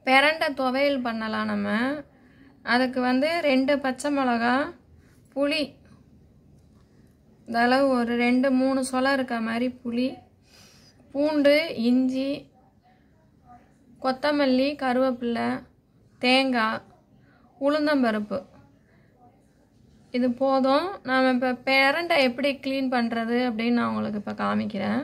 பிரண்டை துவையல் பண்ணலாம் நம்ம அதுக்கு வந்து ரெண்டு பச்சை மிளகா புளி இந்த அளவு ஒரு ரெண்டு மூணு சொலை இருக்க மாதிரி புளி பூண்டு இஞ்சி கொத்தமல்லி கருவேப்பிலை தேங்காய் உளுந்தம்பருப்பு இது போதும் நாம் இப்போ பிரண்டை எப்படி க்ளீன் பண்ணுறது அப்படின்னு நான் உங்களுக்கு இப்போ காமிக்கிறேன்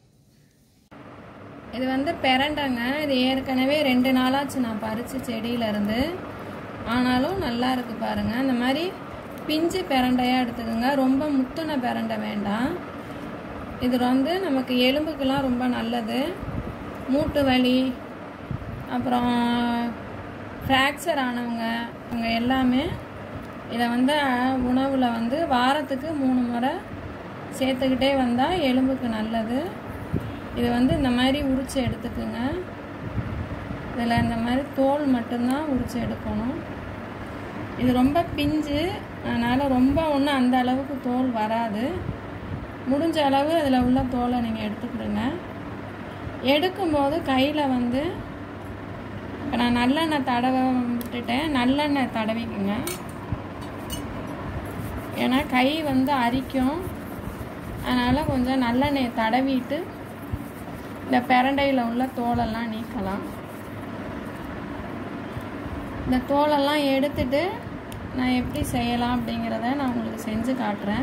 இது வந்து பிரண்டைங்க இது ஏற்கனவே ரெண்டு நாளாச்சு நான் பறித்து செடியிலேருந்து ஆனாலும் நல்லா இருக்கு பாருங்க இந்த மாதிரி பிஞ்சு பிரண்டையாக எடுத்துக்கோங்க ரொம்ப முத்துன பிரண்டை வேண்டாம் இது வந்து நமக்கு எலும்புக்கெல்லாம் ரொம்ப நல்லது மூட்டு வலி அப்புறம் ஃப்ராக்சர் ஆனவங்க அவங்க எல்லாமே இதை வந்து உணவில் வந்து வாரத்துக்கு மூணு முறை சேர்த்துக்கிட்டே வந்தால் எலும்புக்கு நல்லது இது வந்து இந்த மாதிரி உரித்து எடுத்துக்குங்க இதில் இந்த மாதிரி தோல் மட்டும்தான் உரித்து எடுக்கணும் இது ரொம்ப பிஞ்சு அதனால் ரொம்ப ஒன்றும் அந்த அளவுக்கு தோல் வராது முடிஞ்ச அளவு அதில் உள்ள தோலை நீங்கள் எடுத்துக்கிடுங்க எடுக்கும்போது கையில் வந்து இப்போ நான் நல்லெண்ணெய் தடவ விட்டுட்டேன் நல்லெண்ணெய் தடவிக்குங்க ஏன்னா கை வந்து அரிக்கும் அதனால் கொஞ்சம் நல்லெண்ணெயை தடவிட்டு இந்த பிரண்டையில் உள்ள தோலெல்லாம் நீக்கலாம் இந்த தோலெல்லாம் எடுத்துட்டு நான் எப்படி செய்யலாம் அப்படிங்கிறத நான் உங்களுக்கு செஞ்சு காட்டுறேன்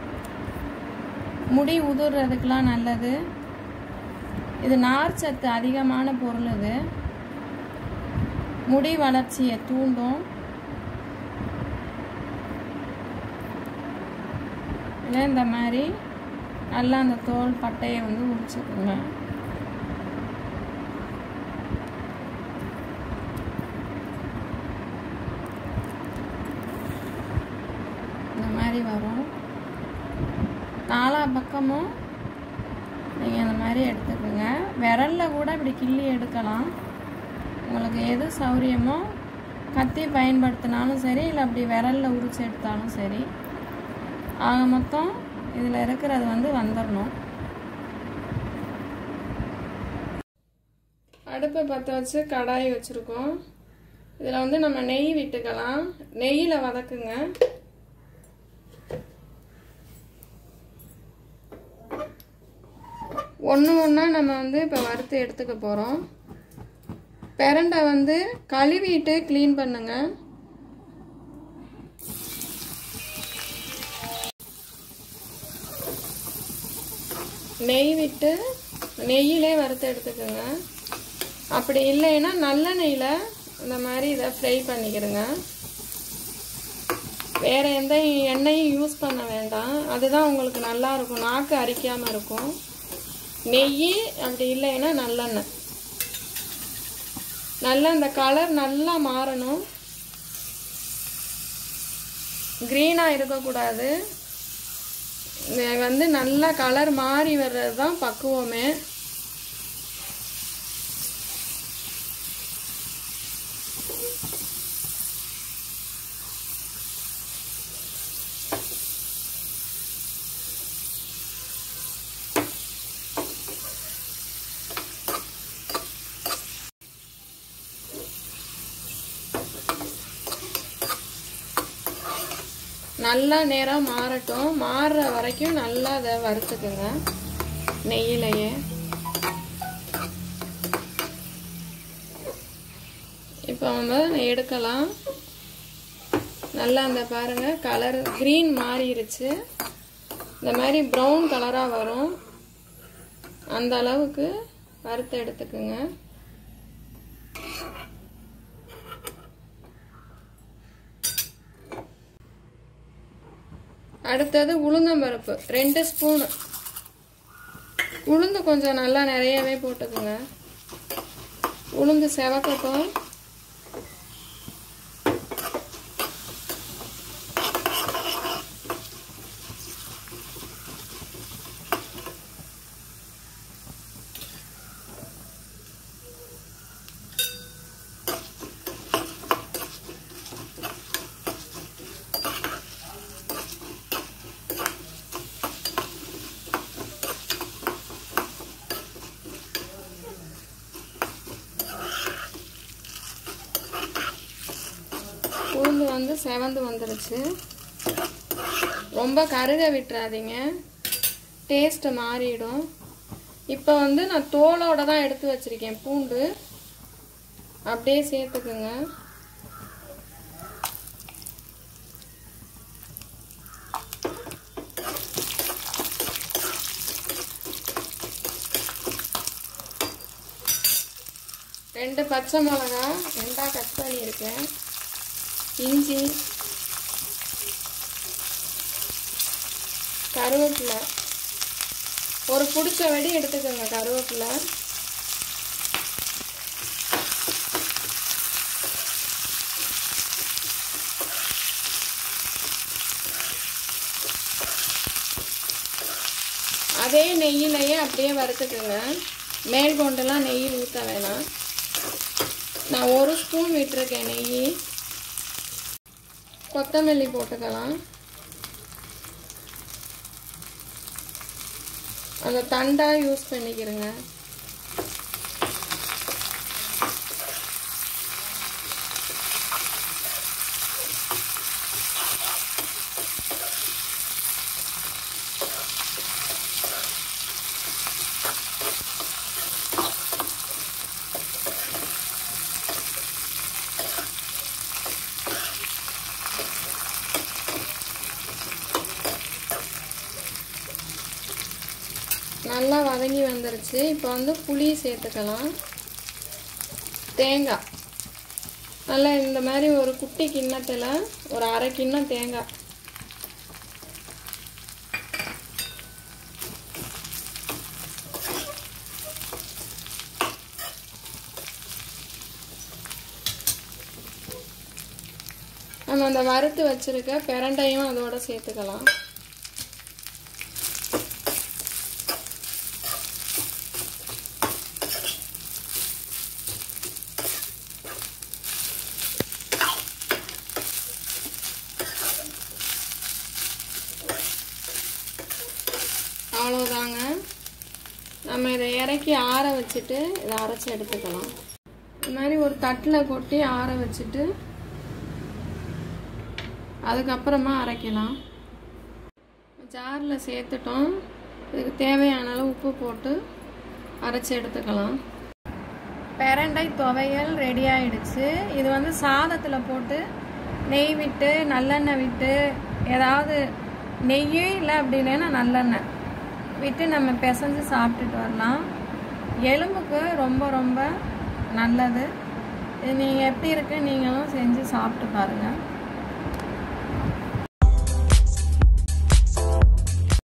முடி உதுறதுக்கெலாம் நல்லது இது நார் சத்து அதிகமான பொருள் இது முடி வளர்ச்சியை தூண்டும் இதை இந்த மாதிரி நல்லா அந்த தோல் பட்டையை வந்து உரிச்சுக்குங்க இந்த மாதிரி வரும் நாலா பக்கமும் நீங்கள் இந்த மாதிரி எடுத்துக்கோங்க விரலில் கூட இப்படி கிள்ளி எடுக்கலாம் உங்களுக்கு எது சௌரியமோ கத்தி பயன்படுத்தினாலும் சரி இல்லை அப்படி விரலில் உரிச்சு எடுத்தாலும் சரி ஆக மொத்தம் இதில் இருக்கிறது வந்து வந்துடணும் அடுப்பை பற்ற வச்சு கடாய் வச்சுருக்கோம் இதில் வந்து நம்ம நெய் விட்டுக்கலாம் நெய்யில் வதக்குங்க ஒன்று ஒன்றா நம்ம வந்து இப்போ வறுத்து எடுத்துக்க போகிறோம் பிரண்டை வந்து கழுவிட்டு க்ளீன் பண்ணுங்க நெய் விட்டு நெய்யிலே வறுத்து எடுத்துக்கோங்க அப்படி இல்லைன்னா நல்ல நெய்யில் இந்த மாதிரி இதை ஃப்ரை பண்ணிக்கிடுங்க வேறு எந்த எண்ணெயும் யூஸ் பண்ண வேண்டாம் அதுதான் உங்களுக்கு நல்லா இருக்கும் நாக்கு அரிக்காமல் இருக்கும் நெய் அப்படி இல்லைன்னா நல்லெண்ணெய் நல்லா இந்த கலர் நல்லா மாறணும் க்ரீனாக இருக்கக்கூடாது இது வந்து நல்லா கலர் மாறி வர்றது தான் பக்குவமே நல்லா நேரம் மாறட்டும் மாறுற வரைக்கும் நல்லா அதை வறுத்துக்குங்க நெய்யிலையே இப்போ வந்து எடுக்கலாம் நல்லா அந்த பாருங்க கலர் க்ரீன் மாறிடுச்சு இந்த மாதிரி ப்ரௌன் கலராக வரும் அந்த அளவுக்கு வறுத்து எடுத்துக்குங்க அடுத்தது உளுந்தம்பருப்பு ரெண்டு ஸ்பூனு உளுந்து கொஞ்சம் நல்லா நிறையவே போட்டுக்குங்க உளுந்து செவக்கட்டும் வந்து செவந்து வந்துருச்சு ரொம்ப கருக விட்டுறாதீங்க டேஸ்ட்டு மாறிடும் இப்போ வந்து நான் தோலோட தான் எடுத்து வச்சிருக்கேன் பூண்டு அப்படியே சேர்த்துக்குங்க ரெண்டு பச்சை மிளகா ரெண்டாக கட் பண்ணியிருக்கேன் இஞ்சி கருவேப்பிலை ஒரு பிடிச்ச வெடி எடுத்துக்கோங்க கருவேப்பிலை அதே நெய்யிலையே அப்படியே வறுத்துக்குங்க மேல் கொண்டெல்லாம் நெய் ஊற்ற வேணாம் நான் ஒரு ஸ்பூன் விட்டுருக்கேன் நெய் கொத்தமல்லி போட்டுக்கலாம் அந்த தண்டாக யூஸ் பண்ணிக்கிறேங்க நல்லா வதங்கி வந்துருச்சு இப்போ வந்து புளி சேர்த்துக்கலாம் தேங்காய் நல்லா இந்த மாதிரி ஒரு குட்டி கிண்ணத்தில் ஒரு அரை கிண்ணம் தேங்காய் நம்ம அந்த வறுத்து வச்சிருக்க பிரண்டையும் அதோட சேர்த்துக்கலாம் அவ்வளோதாங்க நம்ம இதை இறக்கி ஆற வச்சுட்டு இதை அரைச்சி எடுத்துக்கலாம் இந்த மாதிரி ஒரு தட்டில் கொட்டி ஆற வச்சுட்டு அதுக்கப்புறமா அரைக்கலாம் ஜாரில் சேர்த்துட்டோம் இதுக்கு தேவையான அளவு உப்பு போட்டு அரைச்சி எடுத்துக்கலாம் பெரண்டை துவையல் ரெடி ஆயிடுச்சு இது வந்து சாதத்தில் போட்டு நெய் விட்டு நல்லெண்ணெய் விட்டு ஏதாவது நெய்யே இல்லை அப்படின்னா நல்லெண்ணெய் விட்டு நம்ம பிசைஞ்சு சாப்பிட்டுட்டு வரலாம் எலும்புக்கு ரொம்ப ரொம்ப நல்லது இது நீங்கள் எப்படி இருக்கு நீங்களும் செஞ்சு சாப்பிட்டு பாருங்கள்